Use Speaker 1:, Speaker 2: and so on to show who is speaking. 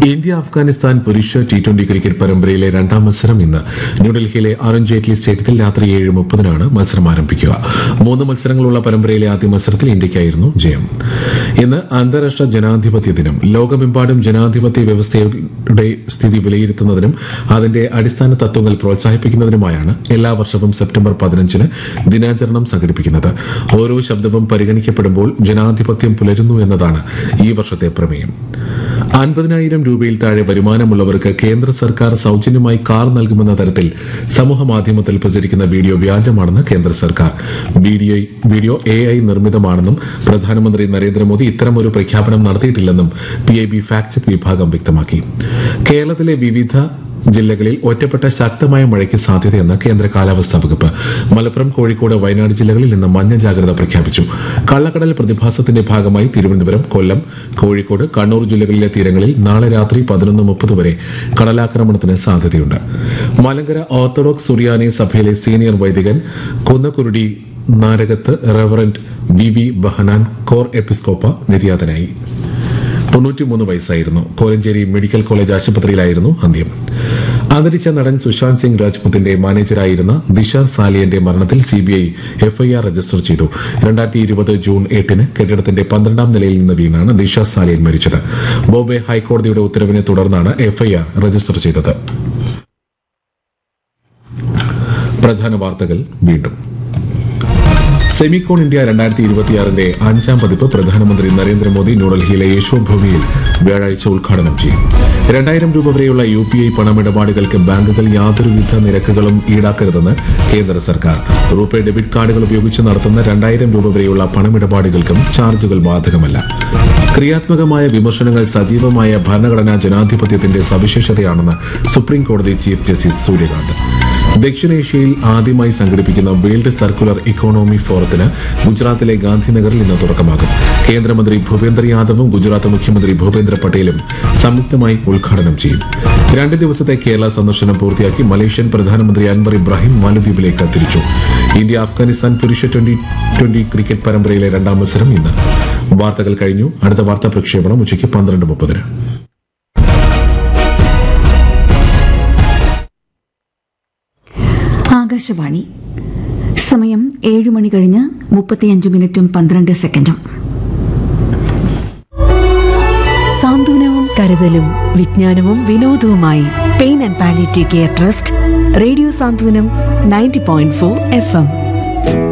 Speaker 1: India Afghanistan പുരുഷ T twenty cricket പരമ്പരയിലെ രണ്ടാം മത്സരം ഇന്ന് ന്യൂഡൽഹിയിലെ അരുൺ ജെയ്റ്റ്ലി സ്റ്റേഡിയത്തിൽ രാത്രി ഏഴ് മുപ്പതിനാണ് മത്സരം ആരംഭിക്കുക മൂന്ന് മത്സരങ്ങളുള്ള പരമ്പരയിലെ ആദ്യ മത്സരത്തിൽ ഇന്ത്യയ്ക്കായിരുന്നു ജയം ഇന്ന് അന്താരാഷ്ട്ര ജനാധിപത്യ ദിനം ലോകമെമ്പാടും ജനാധിപത്യ വ്യവസ്ഥയുടെ സ്ഥിതി വിലയിരുത്തുന്നതിനും അതിന്റെ അടിസ്ഥാന തത്വങ്ങൾ പ്രോത്സാഹിപ്പിക്കുന്നതിനുമായാണ് എല്ലാ വർഷവും സെപ്റ്റംബർ പതിനഞ്ചിന് ദിനാചരണം സംഘടിപ്പിക്കുന്നത് ഓരോ ശബ്ദവും പരിഗണിക്കപ്പെടുമ്പോൾ ജനാധിപത്യം പുലരുന്നു എന്നതാണ് ഈ വർഷത്തെ പ്രമേയം അൻപതിനായിരം രൂപയിൽ താഴെ വരുമാനമുള്ളവർക്ക് കേന്ദ്ര സർക്കാർ സൌജന്യമായി കാർ നൽകുമെന്ന തരത്തിൽ സമൂഹ മാധ്യമത്തിൽ പ്രചരിക്കുന്ന വീഡിയോ വ്യാജമാണെന്ന് കേന്ദ്ര സർക്കാർ വീഡിയോ വീഡിയോ എ ഐ നിർമ്മിതമാണെന്നും പ്രധാനമന്ത്രി നരേന്ദ്രമോദി ഇത്തരമൊരു പ്രഖ്യാപനം നടത്തിയിട്ടില്ലെന്നും P I B fact check വിഭാഗം വ്യക്തമാക്കി കേരളത്തിലെ വിവിധ ജില്ലകളിൽ ഒറ്റപ്പെട്ട ശക്തമായ മഴയ്ക്ക് സാധ്യതയെന്ന് കേന്ദ്ര കാലാവസ്ഥാ വകുപ്പ് മലപ്പുറം കോഴിക്കോട് വയനാട് ജില്ലകളിൽ ഇന്ന് മഞ്ഞ ജാഗ്രത പ്രഖ്യാപിച്ചു കള്ളക്കടൽ പ്രതിഭാസത്തിന്റെ ഭാഗമായി തിരുവനന്തപുരം കൊല്ലം കോഴിക്കോട് കണ്ണൂർ ജില്ലകളിലെ തീരങ്ങളിൽ നാളെ രാത്രി പതിനൊന്ന് മുപ്പത് വരെ കടലാക്രമണത്തിന് സാധ്യതയുണ്ട് മലങ്കര ഓർത്തഡോക്സ് സുറിയാനി സഭയിലെ സീനിയർ വൈദികൻ Kunnakkurudi Narakath reverend V V Behanan cor episcopa നിര്യാതനായി തൊണ്ണൂറ്റിമൂന്ന് വയസ്സായിരുന്നു കോലഞ്ചേരി മെഡിക്കൽ കോളേജ് ആശുപത്രിയിലായിരുന്നു അന്ത്യം അന്തരിച്ച നടൻ സുശാന്ത് സിംഗ് രാജ്പുത്തിന്റെ മാനേജറായിരുന്ന ദിശ സാലിയന്റെ മരണത്തിൽ സിബിഐ എഫ്ഐആർ രജിസ്റ്റർ ചെയ്തു രണ്ടായിരത്തി ഇരുപത് ജൂൺ എട്ടിന് കെട്ടിടത്തിന്റെ പന്ത്രണ്ടാം നിലയിൽ നിന്ന് വീണാണ് ദിശ സാലിയൻ മരിച്ചത് ബോംബെ ഹൈക്കോടതിയുടെ ഉത്തരവിനെ തുടർന്നാണ് എഫ്ഐആർ രജിസ്റ്റർ ചെയ്തത് പ്രധാന വാർത്തകൾ വീണ്ടും സെമികോൺ ഇന്ത്യ രണ്ടായിരത്തി ഇരുപത്തിയാറിന്റെ അഞ്ചാം പതിപ്പ് പ്രധാനമന്ത്രി നരേന്ദ്രമോദി ന്യൂഡൽഹിയിലെ യശോഭൂമിയിൽ വ്യാഴാഴ്ച ഉദ്ഘാടനം ചെയ്യും രണ്ടായിരം രൂപ വരെയുള്ള യു പി ഐ പണമിടപാടുകൾക്ക് ബാങ്കുകൾ യാതൊരുവിധ നിരക്കുകളും ഈടാക്കരുതെന്ന് കേന്ദ്ര സർക്കാർ റൂപേ ഡെബിറ്റ് കാർഡുകൾ ഉപയോഗിച്ച് നടത്തുന്ന രണ്ടായിരം രൂപ വരെയുള്ള പണമിടപാടുകൾക്കും ചാർജുകൾ ബാധകമല്ല ക്രിയാത്മകമായ വിമർശനങ്ങൾ സജീവമായ ഭരണഘടനാ ജനാധിപത്യത്തിന്റെ സവിശേഷതയാണെന്ന് സുപ്രീം കോടതി ചീഫ് ജസ്റ്റിസ് സൂര്യകാന്ത് ദക്ഷിണേഷ്യയിൽ ആദ്യമായി സംഘടിപ്പിക്കുന്ന വേൾഡ് സർക്കുലർ ഇക്കോണമി ഫോറത്തിന് ഗുജറാത്തിലെ ഗാന്ധിനഗറിൽ ഇന്ന് തുടക്കമാകും കേന്ദ്രമന്ത്രി ഭൂപേന്ദ്ര യാദവും ഗുജറാത്ത് മുഖ്യമന്ത്രി ഭൂപേന്ദ്ര പട്ടേലും സംയുക്തമായി ഉദ്ഘാടനം ചെയ്യും രണ്ട് ദിവസത്തെ കേരള സന്ദർശനം പൂർത്തിയാക്കി മലേഷ്യൻ പ്രധാനമന്ത്രി അൻവർ ഇബ്രാഹിം മാലദ്വീപിലേക്ക് തിരിച്ചു ഇന്ത്യ അഫ്ഗാനിസ്ഥാൻ പുരുഷ ട്വന്റി ട്വന്റി ക്രിക്കറ്റ് പരമ്പരയിലെ രണ്ടാം മത്സരം ഇന്ന് വാർത്തകൾ കഴിഞ്ഞു അടുത്ത വാർത്താ പ്രക്ഷേപണം ഉച്ചയ്ക്ക് പന്ത്രണ്ട് മുപ്പതിന്
Speaker 2: ആകാശവാണി സമയം ഏഴ് മണി കഴിഞ്ഞ് മുപ്പത്തിയഞ്ച് മിനിറ്റും പന്ത്രണ്ട് സെക്കൻഡും
Speaker 3: സാന്ത്വനവും കരുതലും വിജ്ഞാനവും വിനോദവുമായി pain and palliative care trust radio Santhwanam ninety point four F M